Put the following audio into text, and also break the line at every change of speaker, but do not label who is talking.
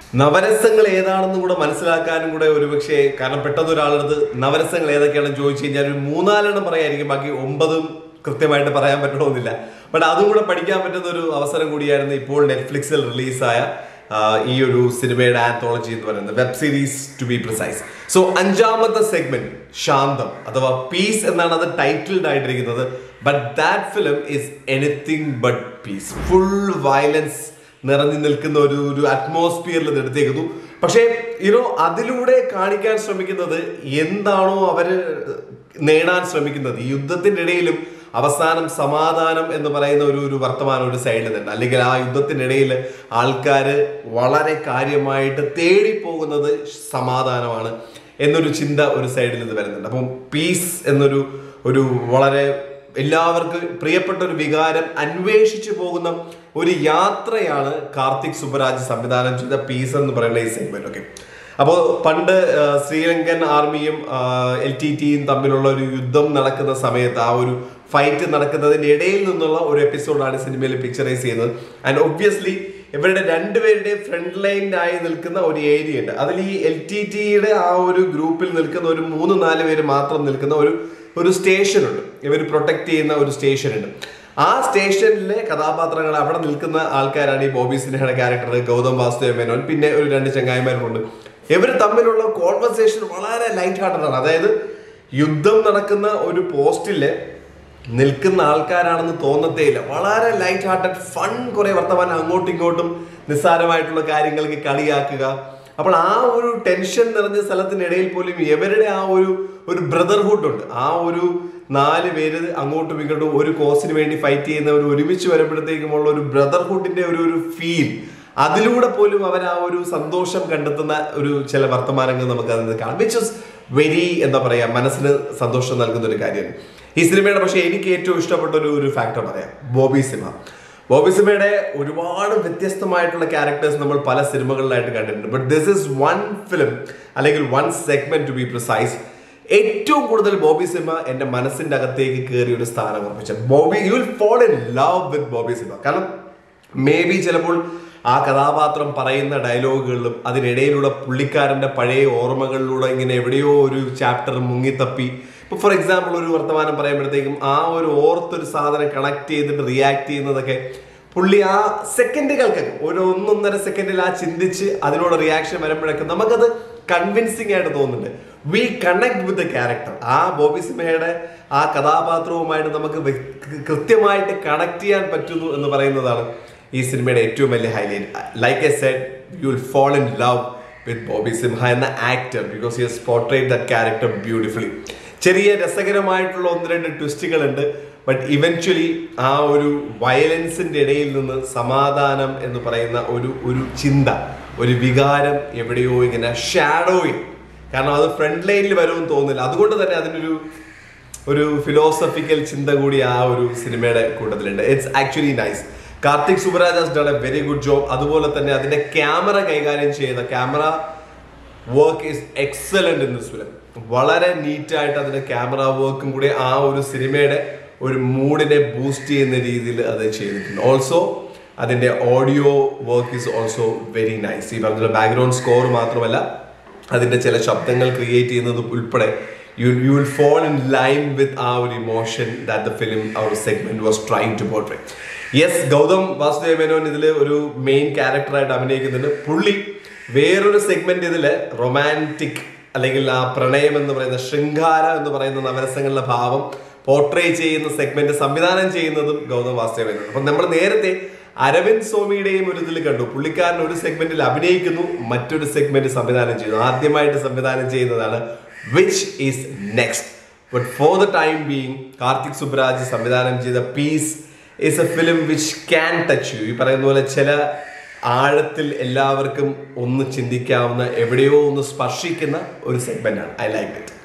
നവരസങ്ങൾ ഏതാണെന്നും കൂടെ മനസ്സിലാക്കാനും കൂടെ ഒരുപക്ഷെ കാരണം പെട്ടെന്ന് ഒരാളടുത്ത് നവരസങ്ങൾ ഏതൊക്കെയാണെന്ന് ചോദിച്ചു കഴിഞ്ഞാൽ ഒരു മൂന്നാലെണ്ണം പറയായിരിക്കും ബാക്കി ഒമ്പതും കൃത്യമായിട്ട് പറയാൻ പറ്റണമെന്നില്ല ബട്ട് അതും കൂടെ പഠിക്കാൻ പറ്റുന്ന ഒരു അവസരം കൂടിയായിരുന്നു ഇപ്പോൾ നെറ്റ്ഫ്ലിക്സിൽ റിലീസായ ഈ ഒരു സിനിമയുടെ ആന്തോളജി എന്ന് പറയുന്നത് web series to be precise so അഞ്ചാമത്തെ സെഗ്മെന്റ് ശാന്തം അഥവാ പീസ് എന്നാണ് അത് ടൈറ്റിൽഡ് ആയിട്ടിരിക്കുന്നത് but that film is anything but peace full violence നിറഞ്ഞു നിൽക്കുന്ന ഒരു ഒരു അറ്റ്മോസ്ഫിയറിൽ ഇത് എടുത്തേക്കുന്നു പക്ഷേ യുനോ അതിലൂടെ കാണിക്കാൻ ശ്രമിക്കുന്നത് എന്താണോ അവര് നേടാൻ ശ്രമിക്കുന്നത് ഈ യുദ്ധത്തിന്റെ ഇടയിലും അവസാനം സമാധാനം എന്ന് പറയുന്ന ഒരു ഒരു വർത്തമാനം ഒരു സൈഡിൽ തന്നെ അല്ലെങ്കിൽ ആ യുദ്ധത്തിനിടയിൽ ആൾക്കാർ വളരെ കാര്യമായിട്ട് തേടിപ്പോകുന്നത് സമാധാനമാണ് എന്നൊരു ചിന്ത ഒരു സൈഡിൽ ഇത് വരുന്നുണ്ട് അപ്പം പീസ് എന്നൊരു ഒരു വളരെ എല്ലാവർക്കും പ്രിയപ്പെട്ട ഒരു വികാരം അന്വേഷിച്ചു പോകുന്ന ഒരു യാത്രയാണ് കാർത്തിക് സുബരാജ് സംവിധാനം ചെയ്ത പീസ് എന്ന് പറയുന്ന ഈ സെഗ്മെന്റ് ഒക്കെ അപ്പോൾ പണ്ട് ആ, ശ്രീലങ്കൻ ആർമിയും എൽ ടി ടിയും തമ്മിലുള്ള ഒരു യുദ്ധം നടക്കുന്ന സമയത്ത് ആ ഒരു ഫൈറ്റ് നടക്കുന്നതിന്റെ ഇടയിൽ നിന്നുള്ള ഒരു എപ്പിസോഡാണ് സിനിമയിൽ പിക്ചറൈസ് ചെയ്യുന്നത് ആൻഡ് ഒബ്വിയസ്ലി ഇവരുടെ രണ്ടുപേരുടെ ഫ്രണ്ട് ലൈനിലായി നിൽക്കുന്ന ഒരു ഏരിയ ഉണ്ട് അതിൽ ഈ എൽ ടി ടിയുടെ ആ ഒരു ഗ്രൂപ്പിൽ നിൽക്കുന്ന ഒരു മൂന്ന് നാല് പേര് മാത്രം നിൽക്കുന്ന ഒരു ഒരു സ്റ്റേഷൻ ഉണ്ട് ഇവർ പ്രൊട്ടക്ട് ചെയ്യുന്ന ഒരു സ്റ്റേഷൻ ഉണ്ട് ആ സ്റ്റേഷനിലെ കഥാപാത്രങ്ങൾ അവിടെ നിൽക്കുന്ന ആൾക്കാരാണ് ഈ ബോബി സിൻഹയുടെ ക്യാരക്ടർ ഗൗതം വാസുദേവ മേനോൻ പിന്നെ ഒരു രണ്ട് ചങ്ങായിമാരുമുണ്ട് ഇവർ തമ്മിലുള്ള കോൺവെർസേഷൻ വളരെ ലൈറ്റ് ഹാർട്ടഡ് ആണ് അതായത് യുദ്ധം നടക്കുന്ന ഒരു പോസ്റ്റില് നിൽക്കുന്ന ആൾക്കാരാണെന്ന് തോന്നത്തേയില്ല വളരെ ലൈറ്റ് ഹാർട്ടഡ് ഫൺ കുറെ വർത്തമാനം അങ്ങോട്ടും ഇങ്ങോട്ടും നിസ്സാരമായിട്ടുള്ള കാര്യങ്ങൾക്ക് കളിയാക്കുക അപ്പോൾ ആ ഒരു ടെൻഷൻ നിറഞ്ഞ സ്ഥലത്തിനിടയിൽ പോലും ഇവരുടെ ആ ഒരു ഒരു ബ്രദർഹുഡ് ഉണ്ട് ആ ഒരു നാല് പേര് അങ്ങോട്ടും ഇങ്ങോട്ടും ഒരു കോസിന് വേണ്ടി ഫൈറ്റ് ചെയ്യുന്നവർ ഒരുമിച്ച് വരുമ്പോഴത്തേക്കുമുള്ള ഒരു ബ്രദർഹുഡിന്റെ ഒരു ഒരു ഫീൽ അതിലൂടെ പോലും അവർ ആ ഒരു സന്തോഷം കണ്ടെത്തുന്ന ഒരു ചില വർത്തമാനങ്ങൾ നമുക്ക് അതിൽ നിന്ന് കാണാം വിച്ച് ഇസ് വെരി എന്താ പറയാ മനസ്സിന് സന്തോഷം നൽകുന്ന ഒരു കാര്യമാണ് ഈ സിനിമയുടെ പക്ഷേ എനിക്ക് ഏറ്റവും ഇഷ്ടപ്പെട്ട ഒരു ഒരു ഫാക്ടർ പറയാം ബോബി സിനിമ ബോബി സിനിമയുടെ ഒരുപാട് വ്യത്യസ്തമായിട്ടുള്ള ക്യാരക്ടേഴ്സ് നമ്മൾ പല സിനിമകളിലായിട്ട് കണ്ടിട്ടുണ്ട് but this is one film അല്ലെങ്കിൽ one segment to be precise ഏറ്റവും കൂടുതൽ ബോബി സിനിമ എൻ്റെ മനസ്സിൻ്റെ അകത്തേക്ക് കയറി ഒരു സ്ഥാനം ഉറപ്പിച്ച Bobby you will fall in love with Bobby സിനിമ കാരണം മേ ബി ചിലപ്പോൾ ആ കഥാപാത്രം പറയുന്ന ഡയലോഗുകളിലും അതിനിടയിലുള്ള പുള്ളിക്കാരൻ്റെ പഴയ ഓർമ്മകളിലൂടെ ഇങ്ങനെ എവിടെയോ ഒരു ചാപ്റ്റർ മുങ്ങിത്തപ്പി ഇപ്പോൾ ഫോർ എക്സാമ്പിൾ ഒരു വർത്തമാനം പറയുമ്പോഴത്തേക്കും ആ ഒരു ഓർത്തൊരു സാധനം കണക്ട് ചെയ്തിട്ട് റിയാക്ട് ചെയ്യുന്നതൊക്കെ പുള്ളി ആ സെക്കൻഡുകൾക്ക് ഒരു ഒന്നൊന്നര സെക്കൻഡിൽ ആ ചിന്തിച്ച് അതിനോട് റിയാക്ഷൻ വരുമ്പോഴൊക്കെ നമുക്കത് കൺവിൻസിങ് ആയിട്ട് തോന്നുന്നുണ്ട് we connect with the character ആ ബോബി സിമയുടെ ആ കഥാപാത്രവുമായിട്ട് നമുക്ക് വ്യക്തി- കൃത്യമായിട്ട് കണക്ട് ചെയ്യാൻ പറ്റുന്നു എന്ന് പറയുന്നതാണ് ഈ സിനിമയുടെ ഏറ്റവും വലിയ highlight like I said you will fall in love with Bobby Simha എന്ന actor because you portrait that character beautifully ചെറിയ രസകരമായിട്ടുള്ള ഒന്ന് രണ്ട് ട്വിസ്റ്റുകൾ ഉണ്ട് ബട്ട് ഇവൻച്വലി ആ ഒരു വയലൻസിന്റെ ഇടയിൽ നിന്ന് സമാധാനം എന്ന് പറയുന്ന ഒരു ഒരു ചിന്ത ഒരു വികാരം എവിടെയോ ഇങ്ങനെ ഷാഡോയിൽ കാരണം അത് ഫ്രണ്ട് ലൈനിൽ വരുമെന്ന് തോന്നുന്നില്ല അതുകൊണ്ട് തന്നെ അതിനൊരു ഒരു ഫിലോസഫിക്കൽ ചിന്ത കൂടി ആ ഒരു സിനിമയുടെ കൂട്ടത്തിലുണ്ട് it's actually nice Karthik Subbaraj has done a very good job അതുപോലെ തന്നെ അതിന്റെ ക്യാമറ കൈകാര്യം ചെയ്യുന്ന camera work is excellent in this film വളരെ നീറ്റായിട്ട് അതിന്റെ ക്യാമറ വർക്കും കൂടി ആ ഒരു സിനിമയുടെ ഒരു മൂഡിനെ ബൂസ്റ്റ് ചെയ്യുന്ന രീതിയിൽ അത് ചെയ്തിട്ടുണ്ട് ഓൾസോ അതിന്റെ audio work is also very nice ഈ പറഞ്ഞ ബാക്ക്ഗ്രൗണ്ട് സ്കോർ മാത്രമല്ല അതിന്റെ ചില ശബ്ദങ്ങൾ ക്രിയേറ്റ് ചെയ്യുന്നത് ഉൾപ്പെടെ you you will fall in line with ആ ഒരു emotion that the film our segment was trying to portray yes Gautham വാസുദേവ മേനോൻ ഇതിൽ ഒരു മെയിൻ ക്യാരക്ടറായിട്ട് അഭിനയിക്കുന്നുണ്ട് പുള്ളി വേറൊരു സെഗ്മെന്റ് ഇതില് റൊമാൻറ്റിക് അല്ലെങ്കിൽ ആ പ്രണയം എന്ന് പറയുന്ന ശൃംഗാര എന്ന് പറയുന്ന നവരസങ്ങളുടെ ഭാവം പോർട്രേ ചെയ്യുന്ന സെഗ്മെന്റ് സംവിധാനം ചെയ്യുന്നതും ഗൗതം വാസുദേവ മേനോൻ അപ്പം നമ്മൾ നേരത്തെ അരവിന്ദ് സ്വാമിയുടെയും ഒരു ഇതിൽ കണ്ടു പുള്ളിക്കാരൻ ഒരു സെഗ്മെന്റിൽ അഭിനയിക്കുന്നു മറ്റൊരു സെഗ്മെന്റ് സംവിധാനം ചെയ്യുന്നു ആദ്യമായിട്ട് സംവിധാനം ചെയ്യുന്നതാണ് which is next but for the time being Karthik Subbaraj സംവിധാനം ചെയ്ത piece is a film which can touch you ഈ പറയുന്ന പോലെ ചില ആഴത്തിൽ എല്ലാവർക്കും ഒന്ന് ചിന്തിക്കാവുന്ന എവിടെയോ ഒന്ന് സ്പർശിക്കുന്ന ഒരു സെഗ്മെന്റ് ആണ് ഐ ലൈക്ക് ഇറ്റ്